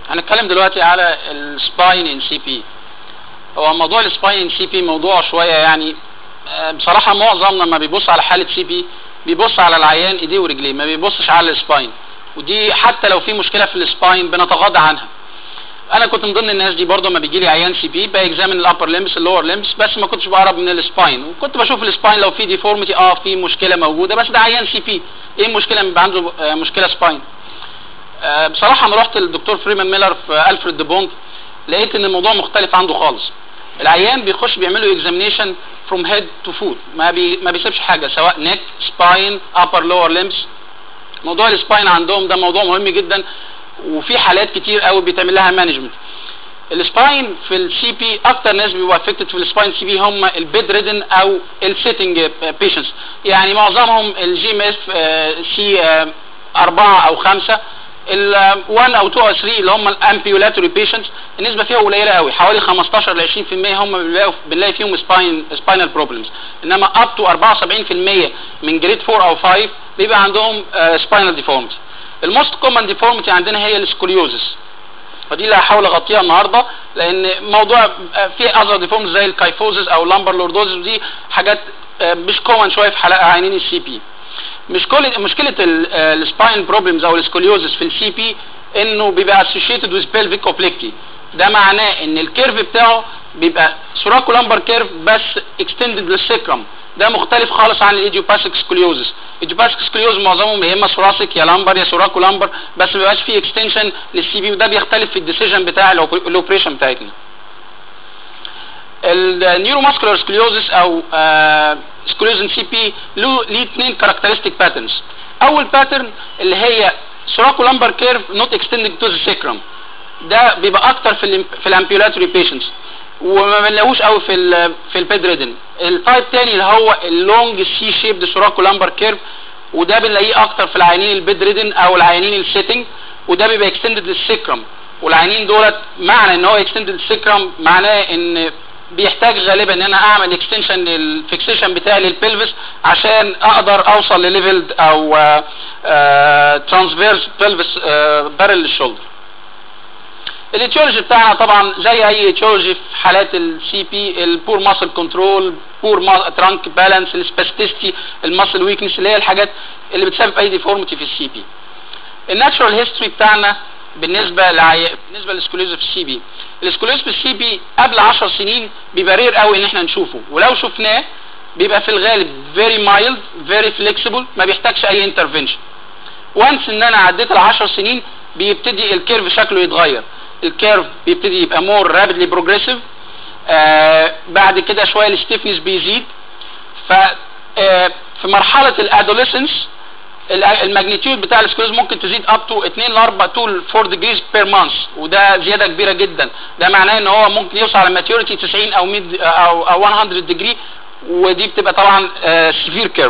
هنتكلم دلوقتي على السباين ان سي بي هو موضوع السباين ان سي بي موضوع شويه يعني آه، بصراحه معظم لما بيبص على حاله سي بي بيبص على العيان ايديه ورجليه ما بيبصش على السباين ودي حتى لو في مشكله في السباين بنتغاضى عنها انا كنت من ضمن الناس دي برضه ما بيجي لي عيان سي بي باكزامن الابر ليمس اللور ليمس بس ما كنتش بقرب من السباين وكنت بشوف السباين لو في ديفورميتي اه في مشكله موجوده بس ده عيان سي بي ايه المشكله لما يبقى عنده آه، مشكله سباين آه، بصراحه انا رحت للدكتور فريمان ميلر في الفريد ديبونت لقيت ان الموضوع مختلف عنده خالص العيان بيخش بيعملوا اكزامينيشن فروم هيد تو فوت ما بي ما بيسيبش حاجه سواء نيك سباين ابر لور ليمس موضوع السباين عندهم ده موضوع مهم جدا وفي حالات كتير قوي بيتعمل لها مانجمنت السباين في السي بي اكتر ناس بيبقوا افكتد في السباين سي بي هم البيد ريدن او السيتنج بيشنتس يعني معظمهم الجي ام اف سي أربعة أو خمسة ال 1 أو 2 أو 3 اللي هم الامبيولاتوري بيشنتس النسبة فيها قليلة قوي حوالي 15 ل 20% هم بنلاقوا بنلاقي فيهم سباين سباينال بروبلمز إنما اب تو 74% من جريد 4 أو 5 بيبقى عندهم سباينال ديفورمتي الموست كومن ديفورمتي عندنا هي السكوليوزس فدي اللي هحاول اغطيها النهارده لان موضوع في اذر ديفورمز زي الكايفوزس او لامبر لوردوزس دي حاجات آه، مش كومن شويه في حلقه عينين السي بي مش كل مشكله السباين بروبلمز او السكوليوزس في السي بي انه بيبقى اسوشيتد وذ بيلفيك اوبليكتي ده معناه ان الكيرف بتاعه بيبقى سوراكو لامبر كيرف بس اكستندد للسكرم ده مختلف خالص عن الايديوباثيك سكوليوزس الايديوباثيك سكوليوز معظمهم يا اما ثوراسيك يا لامبر يا سوراكو لامبر بس ما بيبقاش فيه اكستنشن للسي بي وده بيختلف في الديسيجن بتاع الاوبريشن بتاعتنا النيورو ماسكولار سكوليوزس او سكوليوزن سي بي له ليه اثنين كاركترستيك باترنز اول باترن اللي هي سوراكو لامبر كيرف نوت اكستندد تو ذا سيكرم ده بيبقى اكتر في ال في الامبيولاتوري بيشنتس وما بنلاقوش قوي في ال في البيد ريدن التايب تاني اللي هو اللونج سي شيب سوراكو لامبر كيرف وده بنلاقيه اكتر في العيانين البيد ريدن او العيانين السيتنج وده بيبقى اكستندد للسكرم والعيانين دولت معنى ان هو اكستندد للسكرم معناه ان بيحتاج غالبا ان انا اعمل اكستنشن للفيكسيشن بتاعي للبلفس عشان اقدر اوصل لليفلد او ترانسفيرس بلفس بارل للشولدر الاتيولوجي بتاعنا طبعا زي اي اتيولوجي في حالات السي بي البور ماسل كنترول بور ترانك بالانس السباستيستي الماسل ويكنس اللي هي الحاجات اللي بتسبب اي ديفورميتي في السي بي الناتشورال هيستوري بتاعنا بالنسبه لعي... بالنسبه للسكوليوز في السي بي السكوليوز في السي بي قبل 10 سنين بيبقى رير قوي ان احنا نشوفه ولو شفناه بيبقى في الغالب فيري مايلد فيري فليكسيبل ما بيحتاجش اي انترفنشن وانس ان انا عديت ال 10 سنين بيبتدي الكيرف شكله يتغير الكيرف بيبتدي يبقى مور رابيدلي بروجريسيف بعد كده شويه الستيفنس بيزيد ف آه في مرحله الادوليسنس الماجنتيود بتاع السكلوز ممكن تزيد اب تو 2 ل 4 تو 4 ديجريز بير مانث وده زياده كبيره جدا ده معناه ان هو ممكن يوصل على ماتيوريتي 90 او 100 او او 100 ديجري ودي بتبقى طبعا سيفير كيرف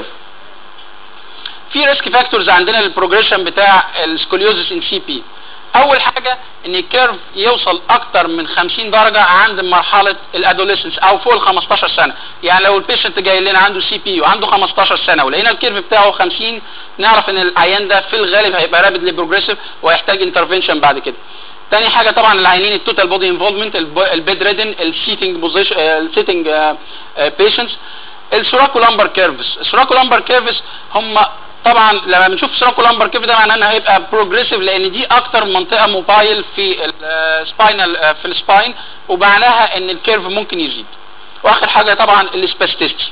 في ريسك فاكتورز عندنا للبروجريشن بتاع السكوليوزس ان سي بي اول حاجه ان الكيرف يوصل اكتر من 50 درجه عند مرحله الادوليسنس او فوق ال 15 سنه يعني لو البيشنت جاي لنا عنده سي بي وعنده 15 سنه ولقينا الكيرف بتاعه 50 نعرف ان العيان ده في الغالب هيبقى رابيدلي بروجريسيف وهيحتاج انترفنشن بعد كده تاني حاجه طبعا العيانين التوتال بودي انفولفمنت البيد ريدن السيتنج بوزيشن السيتنج بيشنتس السوراكو لامبر كيرفز السوراكو لامبر كيرفز هم طبعا لما بنشوف سراكو لامبر كيف ده معناه انه هيبقى بروجريسيف لان دي اكتر منطقه موبايل في السباينال في السباين ومعناها ان الكيرف ممكن يزيد واخر حاجه طبعا السباستيستي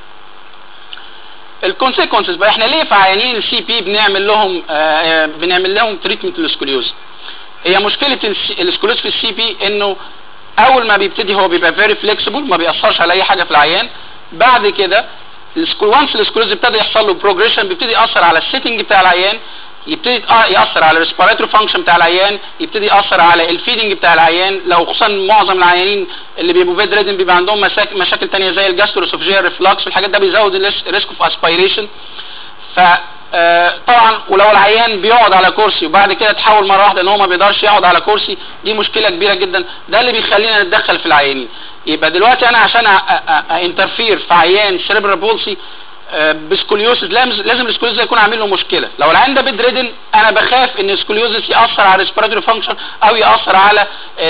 الكونسيكونسز بقى احنا ليه في عيانين السي بي بنعمل لهم آه بنعمل لهم تريتمنت للسكوليوز هي مشكله السكوليوز في السي بي انه اول ما بيبتدي هو بيبقى فيري فليكسيبل ما بيأثرش على اي حاجه في العيان بعد كده السكول وانس السكولوز ابتدى يحصل له بروجريشن بيبتدي ياثر على السيتنج بتاع العيان يبتدي ياثر على الريسبيراتوري فانكشن بتاع العيان يبتدي ياثر على الفيدنج بتاع العيان لو خصوصا معظم العيانين اللي بيبقوا بيد ريدن بيبقى عندهم مشاكل مشاكل ثانيه زي الجاستروسوفجيال ريفلكس والحاجات ده بيزود الريسك اوف اسبيريشن ف طبعا ولو العيان بيقعد على كرسي وبعد كده تحول مره واحده ان هو ما بيقدرش يقعد على كرسي دي مشكله كبيره جدا ده اللي بيخلينا نتدخل في العيانين يبقى دلوقتي انا عشان انترفير في عيان سيريبرال بولسي آه، بسكوليوسس لازم لازم السكوليوسس ده يكون عامل له مشكله لو العين ده بيد ريدن انا بخاف ان السكوليوسس ياثر على الريسبيراتوري فانكشن او ياثر على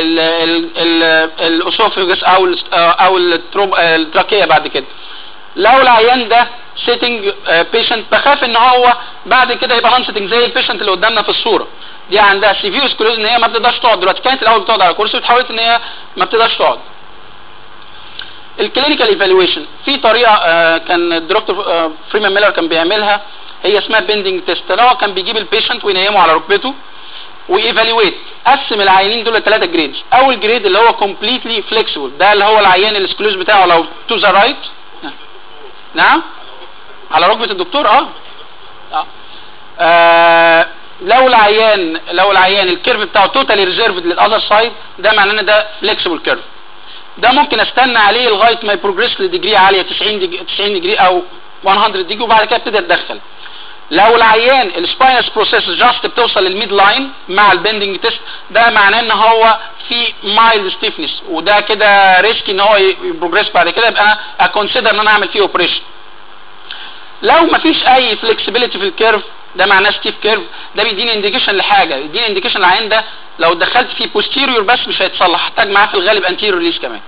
الاسوفيجس او ال او التروب التراكيه بعد كده لو العيان ده سيتنج بيشنت بخاف ان هو بعد كده يبقى نون سيتنج زي البيشنت اللي قدامنا في الصوره دي عندها سيفير سكوليوز ان هي ما بتقدرش تقعد دلوقتي كانت الاول بتقعد على كرسي وتحولت ان هي ما بتقدرش تقعد الكلينيكال ايفالويشن في طريقه آه كان الدكتور آه فريمان ميلر كان بيعملها هي اسمها بيندنج تيست هو كان بيجيب البيشنت وينيمه على ركبته وايفالويت قسم العيانين دول لثلاثه جريدز اول جريد اللي هو كومبليتلي فليكسبل ده اللي هو العيان السكلوز بتاعه لو تو ذا رايت نعم على ركبه الدكتور اه, آه. آه لو العيان لو العيان الكيرف بتاعه توتالي ريزيرفد للاذر سايد ده معناه ان ده فليكسبل كيرف ده ممكن استنى عليه لغايه ما يبروجريس لديجري عاليه 90 ديجري 90 ديجري او 100 ديجري وبعد كده ابتدي اتدخل لو العيان السباينس بروسيس جاست بتوصل للميد لاين مع البندنج تيست ده معناه ان هو في مايلد ستيفنس وده كده ريسكي ان هو يبروجريس بعد كده يبقى اكونسيدر ان انا اعمل فيه اوبريشن لو مفيش اي فلكسبيليتي في الكيرف ده معناه ستيف كيرف ده بيديني انديكيشن لحاجه بيديني انديكيشن العين ده لو دخلت فيه بوستيريور بس مش هيتصلح هحتاج معاه في الغالب انتيريور ريليس كمان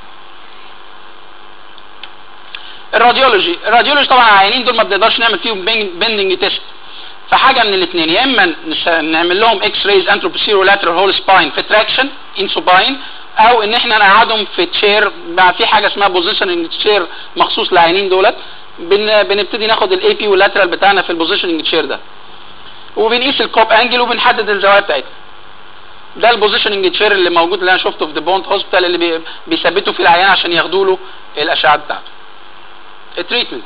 الراديولوجي الراديولوجي طبعا العيانين دول ما بنقدرش نعمل فيهم بندنج تيست فحاجه من الاثنين يا اما نعمل لهم اكس رايز انتروبوسيرو لاترال هول سباين في تراكشن ان سوباين او ان احنا نقعدهم في تشير بقى في حاجه اسمها بوزيشننج تشير مخصوص للعيانين دولت بن بنبتدي ناخد الاي بي واللاترال بتاعنا في البوزيشننج تشير ده وبنقيس الكوب انجل وبنحدد الزوايا بتاعتها ده البوزيشننج تشير اللي موجود اللي انا شفته في ذا بونت هوسبيتال اللي بي بيثبتوا فيه العيان عشان ياخدوا له الاشعه بتاعته التريتمنت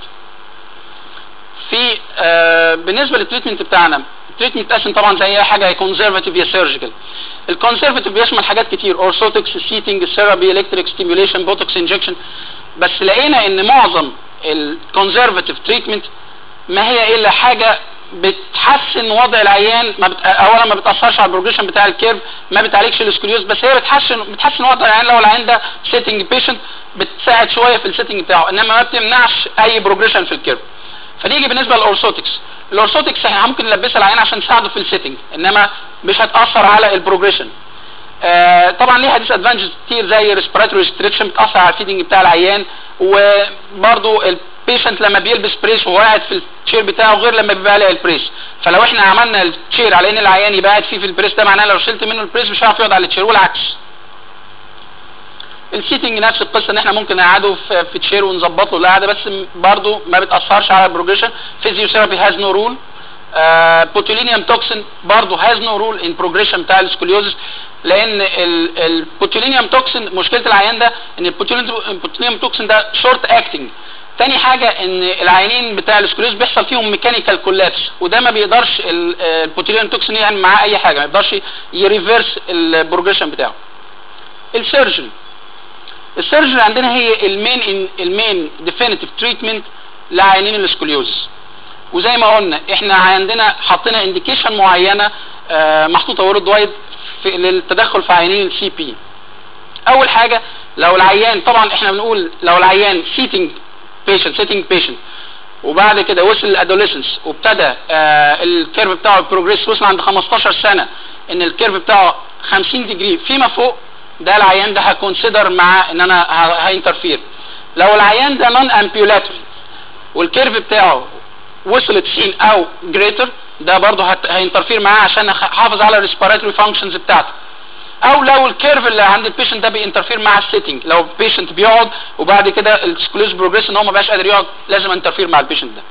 في آه بالنسبه للتريتمنت بتاعنا التريتمنت اتقسم طبعا زي اي حاجه يا كونزرفاتيف يا سيرجيكال الكونزرفاتيف بيشمل حاجات كتير اورثوتكس سيتنج ثيرابي الكتريك ستيميوليشن بوتوكس انجكشن بس لقينا ان معظم الكونزرفاتيف تريتمنت ما هي الا حاجه بتحسن وضع العيان ما بت... اولا ما بتاثرش على البروجريشن بتاع الكيرف ما بتعالجش الاسكوليوز بس هي بتحسن بتحسن وضع العيان لو العيان ده سيتنج بيشنت بتساعد شويه في السيتنج بتاعه انما ما بتمنعش اي بروجريشن في الكيرف فنيجي بالنسبه للاورثوتكس الاورثوتكس احنا ممكن نلبسها العيان عشان تساعده في السيتنج انما مش هتاثر على البروجريشن آه طبعا ليها ديس ادفانتجز كتير زي ريسبيراتوري ريستريكشن بتاثر على الفيدنج بتاع العيان وبرده البيشنت لما بيلبس بريس وهو قاعد في التشير بتاعه غير لما بيبقى عليه البريس فلو احنا عملنا التشير على ان العيان يبقى قاعد فيه في البريس ده معناه لو شلت منه البريس مش هيعرف يقعد على التشير والعكس السيتنج نفس القصه ان احنا ممكن نقعده في, في تشير ونظبط له القعده بس برضه ما بتاثرش على البروجريشن فيزيوثيرابي هاز نو رول بوتولينيوم توكسين برضه هاز نو رول ان بروجريشن بتاع السكوليوزس لان البوتولينيوم توكسين مشكله العيان ده ان البوتولينيوم توكسين ده شورت اكتنج تاني حاجة ان العيانين بتاع السكوليوز بيحصل فيهم ميكانيكال كولابس وده ما بيقدرش البوتولينيوم توكسين يعمل معاه اي حاجة ما يقدرش يريفيرس البروجريشن بتاعه السيرجري السيرجري عندنا هي المين المين ديفينيتيف تريتمنت لعيانين السكوليوز وزي ما قلنا احنا عندنا حطينا انديكيشن معينه آه محطوطه وورد وايد للتدخل في عيانين السي بي اول حاجه لو العيان طبعا احنا بنقول لو العيان سيتنج بيشنت سيتنج بيشنت وبعد كده وصل الادوليسنس وابتدى آه الكيرف بتاعه البروجريس وصل عند 15 سنه ان الكيرف بتاعه 50 ديجري فيما فوق ده العيان ده هكونسيدر مع ان انا هينترفير لو العيان ده نون امبيولاتوري والكيرف بتاعه وصل 90 او جريتر ده برضه هينترفير معاه عشان احافظ على الريسبيراتوري فانكشنز بتاعته او لو الكيرف اللي عند البيشنت ده بينترفير مع السيتنج لو البيشنت بيقعد وبعد كده السكلوز بروجريس ان هو ما بقاش قادر يقعد لازم انترفير مع البيشنت ده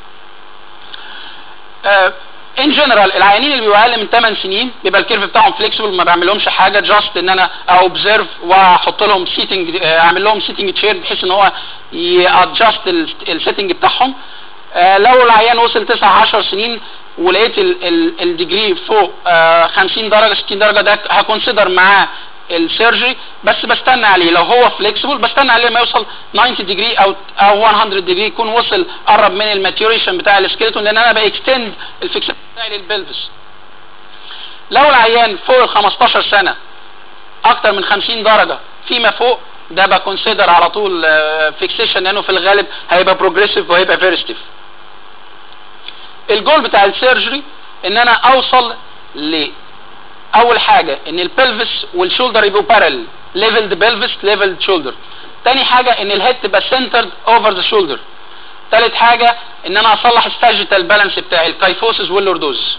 ان جنرال العيانين اللي بيبقوا اقل من 8 سنين بيبقى الكيرف بتاعهم فليكسبل ما بعملهمش حاجه جاست ان انا اوبزرف واحط لهم سيتنج اعمل لهم سيتنج تشير بحيث ان هو يادجست السيتنج بتاعهم لو العيان وصل 9 10 سنين ولقيت الديجري فوق 50 درجه 60 درجه ده هكونسيدر معاه السيرجري بس بستنى عليه لو هو فليكسبل بستنى عليه ما يوصل 90 ديجري او او 100 ديجري يكون وصل قرب من الماتيوريشن بتاع السكيلتون لان انا باكستند الفيكسيشن بتاعي للبلفس لو العيان فوق ال 15 سنه اكتر من 50 درجه فيما فوق ده بكونسيدر على طول فيكسيشن لانه في الغالب هيبقى بروجريسيف وهيبقى فيري ستيف الجول بتاع السيرجري ان انا اوصل ل اول حاجه ان البلفس والشولدر يبقوا بارل ليفلد بلفس ليفلد شولدر تاني حاجه ان الهيد تبقى سنترد اوفر ذا شولدر تالت حاجه ان انا اصلح الساجيتال بالانس بتاعي الكايفوسس واللوردوز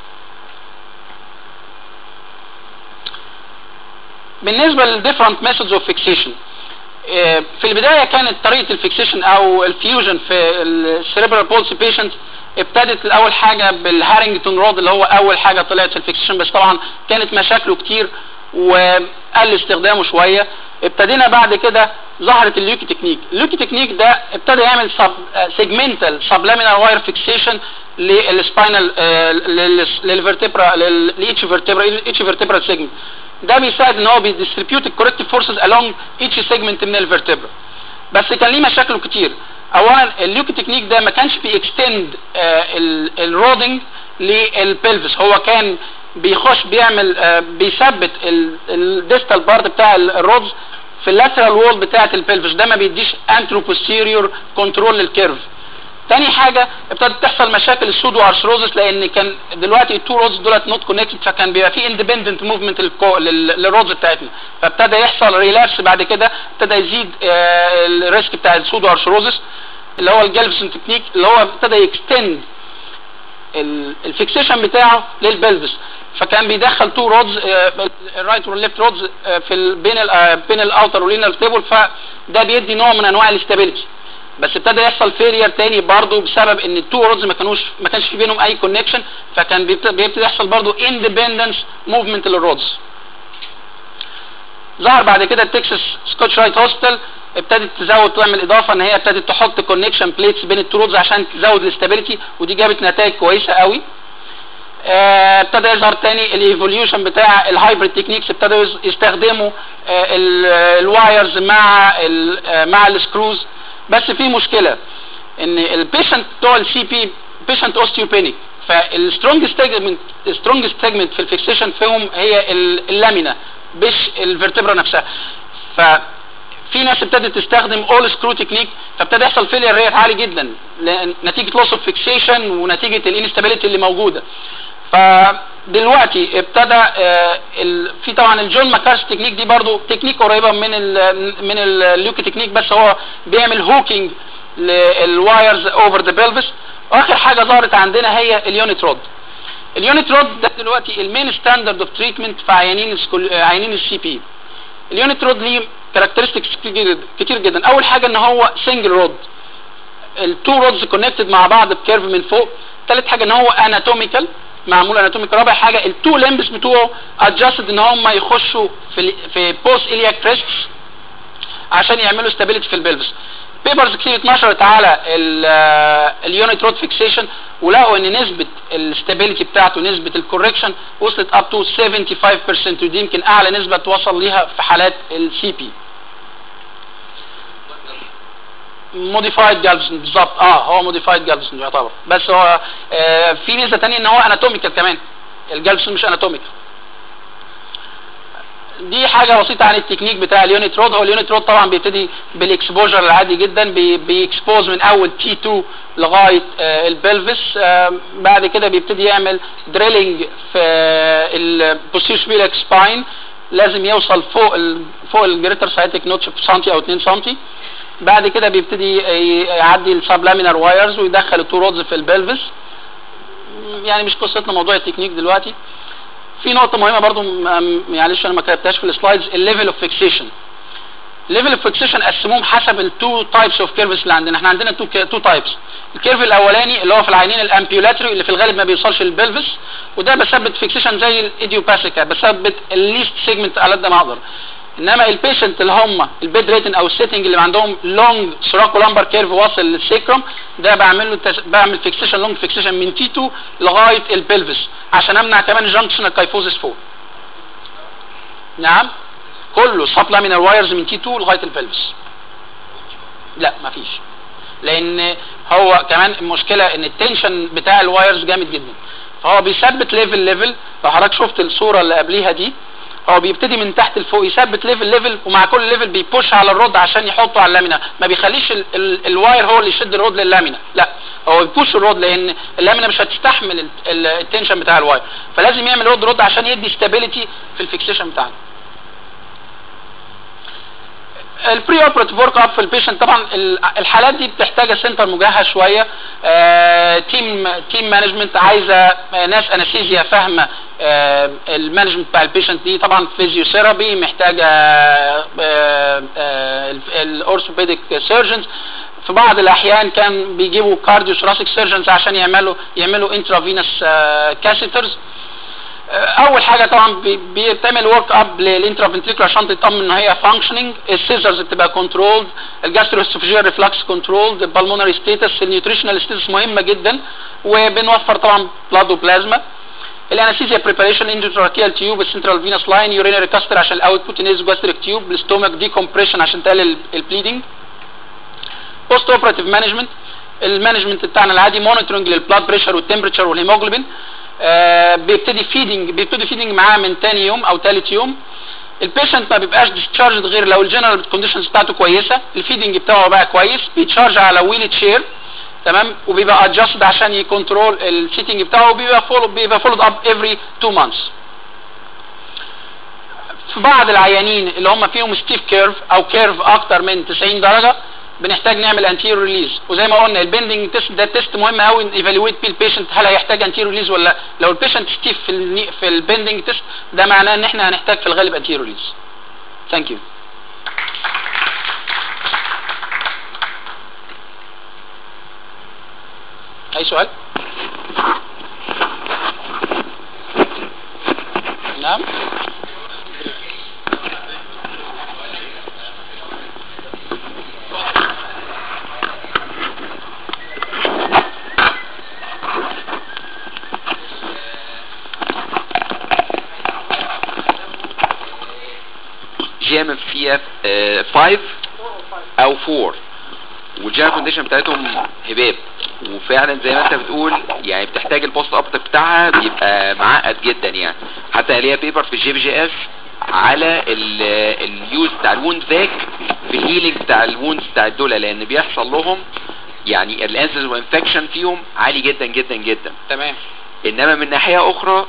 بالنسبه للديفرنت ميثودز اوف فيكسيشن في البدايه كانت طريقه الفيكسيشن او الفيوجن في السيريبرال بولسي بيشنت ابتدت الاول حاجه بالهارنجتون رود اللي هو اول حاجه طلعت في الفيكسيشن بس طبعا كانت مشاكله كتير وقل استخدامه شويه ابتدينا بعد كده ظهرت الليوكي تكنيك الليوكي تكنيك ده ابتدى يعمل سب سيجمنتال سبلامينال واير فيكسيشن للسباينال للفرتبرا لإيتش فيرتبرا إيتش فيرتبرا سيجمنت ده بيساعد ان هو بيديستريبيوت الكوركتيف فورسز along each segment من الفرتبرا بس كان ليه مشاكله كتير اولا الليوكي تكنيك ده ما كانش بيكستند الرودنج للبلفس هو كان بيخش بيعمل آه بيثبت الديستال بارت بتاع الرودز في اللاترال وول بتاعه البلفس ده ما بيديش انترو بوستيريور كنترول للكيرف تاني حاجة ابتدت تحصل مشاكل السودو ارثروزس لان كان دلوقتي التو رودز دولت نوت كونكتد فكان بيبقى في اندبندنت موفمنت للرودز بتاعتنا فابتدى يحصل ريلابس بعد كده ابتدى يزيد آه الريسك بتاع السودو ارثروزس اللي هو الجلفسون تكنيك اللي هو ابتدى يكستند الفيكسيشن بتاعه للبلفس فكان بيدخل تو رودز الرايت والليفت رودز في ال بين ال بين الاوتر والانر تيبل فده بيدي نوع من انواع الاستابيليتي بس ابتدى يحصل فيلير تاني برضه بسبب ان التو رودز ما كانوش ما كانش في بينهم اي كونكشن فكان بيبتدي يحصل برضه اندبندنس موفمنت للرودز ظهر بعد كده التكساس سكوتش رايت هوسبيتال ابتدت تزود تعمل اضافه ان هي ابتدت تحط كونكشن بليتس بين التو رودز عشان تزود الاستابيليتي ودي جابت نتائج كويسه قوي اه ابتدى يظهر تاني الايفوليوشن بتاع الهايبريد تكنيكس ابتدوا يستخدموا اه الوايرز مع ال مع السكروز بس في مشكله ان البيشنت بتوع السي بي بيشنت اوستيوبينيك فالسترونجست سيجمنت السترونجست سيجمنت في الفيكسيشن فيهم هي اللامينا مش الفرتبرا نفسها ف في ناس ابتدت تستخدم اول سكرو تكنيك فابتدى يحصل فيلير ريت عالي جدا نتيجه لوس اوف فيكسيشن ونتيجه الانستابيليتي اللي موجوده فدلوقتي ابتدى آه في طبعا الجون ماكارس تكنيك دي برضو تكنيك قريبه من ال من الليوكي تكنيك بس هو بيعمل هوكينج للوايرز اوفر ذا بلفس واخر حاجه ظهرت عندنا هي اليونت رود اليونت رود ده دلوقتي المين ستاندرد اوف تريتمنت في عيانين عيانين السي بي اليونت رود ليه كاركترستكس كتير جدا اول حاجه ان هو سنجل رود التو رودز كونكتد مع بعض بكيرف من فوق ثالث حاجه ان هو اناتوميكال معمول اناتوميكال رابع حاجه التو لمبس بتوعه ادجستد ان هم يخشوا في في بوست الياك كريسبس عشان يعملوا ستابيليتي في البلفس بيبرز كتير اتنشرت على اليونت رود فيكسيشن ولقوا ان نسبه الاستابيليتي بتاعته نسبه الكوركشن وصلت اب تو 75% ودي يمكن اعلى نسبه توصل ليها في حالات السي بي موديفايد جالفسون بالظبط اه هو موديفايد جالفسون يعتبر بس هو آه في ميزه ثانيه ان هو اناتوميكال كمان الجالفسون مش اناتوميكال دي حاجة بسيطة عن التكنيك بتاع اليونت رود هو اليونت رود طبعا بيبتدي بالاكسبوجر العادي جدا بي بيكسبوز من اول تي 2 لغاية آه البلفس آه بعد كده بيبتدي يعمل دريلنج في البوستير سبيلك سباين لازم يوصل فوق ال فوق الجريتر سايتك نوتش بسنتي او 2 سنتي بعد كده بيبتدي يعدي السبلامينر وايرز ويدخل التو رودز في البلفس يعني مش قصتنا موضوع التكنيك دلوقتي في نقطة مهمة برضو معلش انا ما كتبتهاش في السلايدز الليفل اوف فيكسيشن ليفل اوف فيكسيشن قسموهم حسب التو تايبس اوف كيرفز اللي عندنا احنا عندنا تو تو تايبس الكيرف الاولاني اللي هو في العينين الامبيولاتري اللي في الغالب ما بيوصلش للبلفس وده بثبت فيكسيشن زي الايديوباثيكا بثبت الليست سيجمنت على قد ما اقدر انما البيشنت اللي هم البيد ريتن او السيتنج اللي عندهم لونج سراكو لامبر كيرف واصل للسيكروم ده بعمل له تس... بعمل فيكسيشن لونج فيكسيشن من تي 2 لغايه البلفس عشان امنع كمان جانكشن الكايفوزس فوق نعم كله سبلامينال وايرز من تي 2 لغايه البلفس لا مفيش لان هو كمان المشكله ان التنشن بتاع الوايرز جامد جدا فهو بيثبت ليفل ليفل لو حضرتك شفت الصوره اللي قبليها دي هو بيبتدي من تحت لفوق يثبت ليفل ليفل ومع كل ليفل بيبوش على الرود عشان يحطه على اللامينا ما بيخليش ال ال الواير هو اللي يشد الرود لللامينا لا هو بيبوش الرود لان اللامينا مش هتستحمل ال- ال- التنشن بتاع الواير فلازم يعمل رود رود عشان يدي ستابيليتي في الفيكسيشن بتاعنا البري اوبراتيف ورك اب في البيشنت طبعا ال- الحالات دي بتحتاج سنتر مجهز شويه آه، تيم تيم مانجمنت عايزه آه، ناس انستيزيا فاهمه آه، المانجمنت بتاع البيشنت دي طبعا فيزيوثيرابي محتاجه الاورثوبيديك سيرجنز في بعض الاحيان كان بيجيبوا كارديو ثوراسيك سيرجنز عشان يعملوا يعملوا انترافينوس كاسيترز اول حاجه طبعا بي- بيتعمل ورك اب للانترافنتريكولار عشان تطمن ان هي فانكشننج السيزرز بتبقى كنترولد الجاستروسوفيجيال ريفلكس كنترولد البلمونري ستيتس النيوتريشنال ستيتس مهمه جدا وبنوفر طبعا بلاد وبلازما الانستيزيا بريباريشن انتراكيال تيوب السنترال فينوس لاين يورينري كاستر عشان الاوتبوت انيز جاستريك تيوب الستومك ديكومبريشن عشان تقلل البليدنج بوست اوبراتيف مانجمنت المانجمنت بتاعنا العادي مونيتورنج للبلاد بريشر والتمبريتشر والهيموجلوبين آه بيبتدي فيدنج بيبتدي فيدنج معاه من تاني يوم او تالت يوم البيشنت ما بيبقاش ديسشارجد غير لو الجنرال كونديشنز بتاعته كويسه الفيدنج بتاعه بقى كويس بيتشارج على ويل تشير تمام وبيبقى ادجستد عشان يكنترول السيتنج بتاعه وبيبقى فولو بيبقى فولود اب افري 2 مانثس في بعض العيانين اللي هم فيهم ستيف كيرف او كيرف اكتر من 90 درجه بنحتاج نعمل انتيرو ريليز وزي ما قلنا البندنج تيست ده تيست مهم قوي ايفالويت بيه البيشنت هل هيحتاج انتيرو ريليز ولا لا لو البيشنت ستيف في الني في البندنج تيست ده معناه ان احنا هنحتاج في الغالب انتيرو ريليز ثانك يو اي سؤال نعم جي ام فيها 5 او 4 والجنرال كونديشن بتاعتهم هباب وفعلا زي ما انت بتقول يعني بتحتاج البوست اب بتاعها بيبقى معقد جدا يعني حتى ليها بيبر في الجي بي جي اس على اليوز بتاع الوند فاك في الهيلينج بتاع الوندز بتاع الدولة لان بيحصل لهم يعني الانسز وانفكشن فيهم عالي جدا جدا جدا تمام انما من ناحية اخرى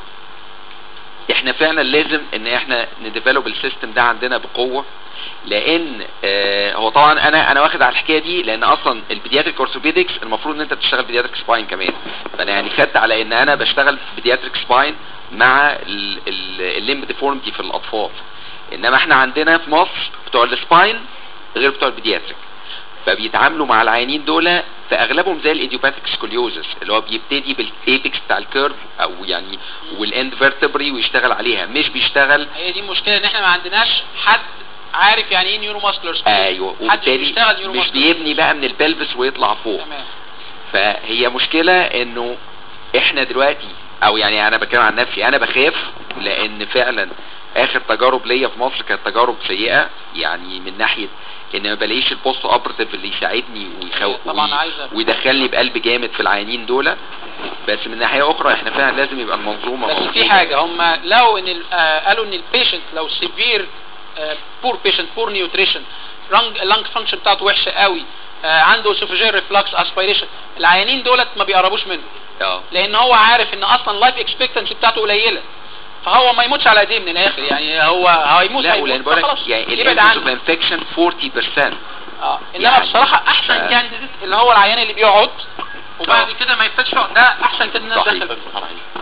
احنا فعلا لازم ان احنا نديفلوب السيستم ده عندنا بقوة لان آه هو طبعا انا انا واخد على الحكايه دي لان اصلا البيدياتريك اورثوبيدكس المفروض ان انت بتشتغل بيدياتريك سباين كمان فانا يعني خدت على ان انا بشتغل في بيدياتريك سباين مع الليمب ديفورمتي في الاطفال انما احنا عندنا في مصر بتوع السباين غير بتوع البيدياتريك فبيتعاملوا مع العيانين دول في اغلبهم زي الايديوباثيك سكوليوزس اللي هو بيبتدي بالايبكس بتاع الكيرف او يعني والاند فيرتبري ويشتغل عليها مش بيشتغل هي دي المشكله ان احنا ما عندناش حد عارف يعني ايه نيورو ماسكولار ايوه حد وبالتالي بيشتغل نيورو مش ماسكولار بيبني بقى من البلفس ويطلع فوق تمام فهي مشكلة انه احنا دلوقتي او يعني انا بتكلم عن نفسي انا بخاف لان فعلا اخر تجارب ليا في مصر كانت تجارب سيئة يعني من ناحية ان ما بلاقيش البوست اوبرتيف اللي يساعدني ويخو... طبعاً وي- عايزة- ويدخلني بقلب جامد في العيانين دول بس من ناحية اخرى احنا فعلا لازم يبقى المنظومة بس في موجودة. حاجه هم لو ان ال- آه، قالوا ان البيشنت لو سيفير بور بيشنت بور نيوتريشن اللنج فانكشن بتاعته وحشه قوي آه، عنده سوفيجير ريفلكس اسبيريشن العيانين دولت ما بيقربوش منه اه لان هو عارف ان اصلا اللايف اكسبكتنسي بتاعته قليله فهو ما يموتش على ايديه من الاخر يعني هو هيموت لا هيموت ولان بقولك فخلاص يعني يبعد الانسس اوف عنه انفكشن 40% اه انما يعني بصراحه احسن ف- كانديديت اللي هو العيان اللي بيقعد وبعد آه. كده ما يفتش يقعد ده احسن كانديديت صحيح داخل صحيح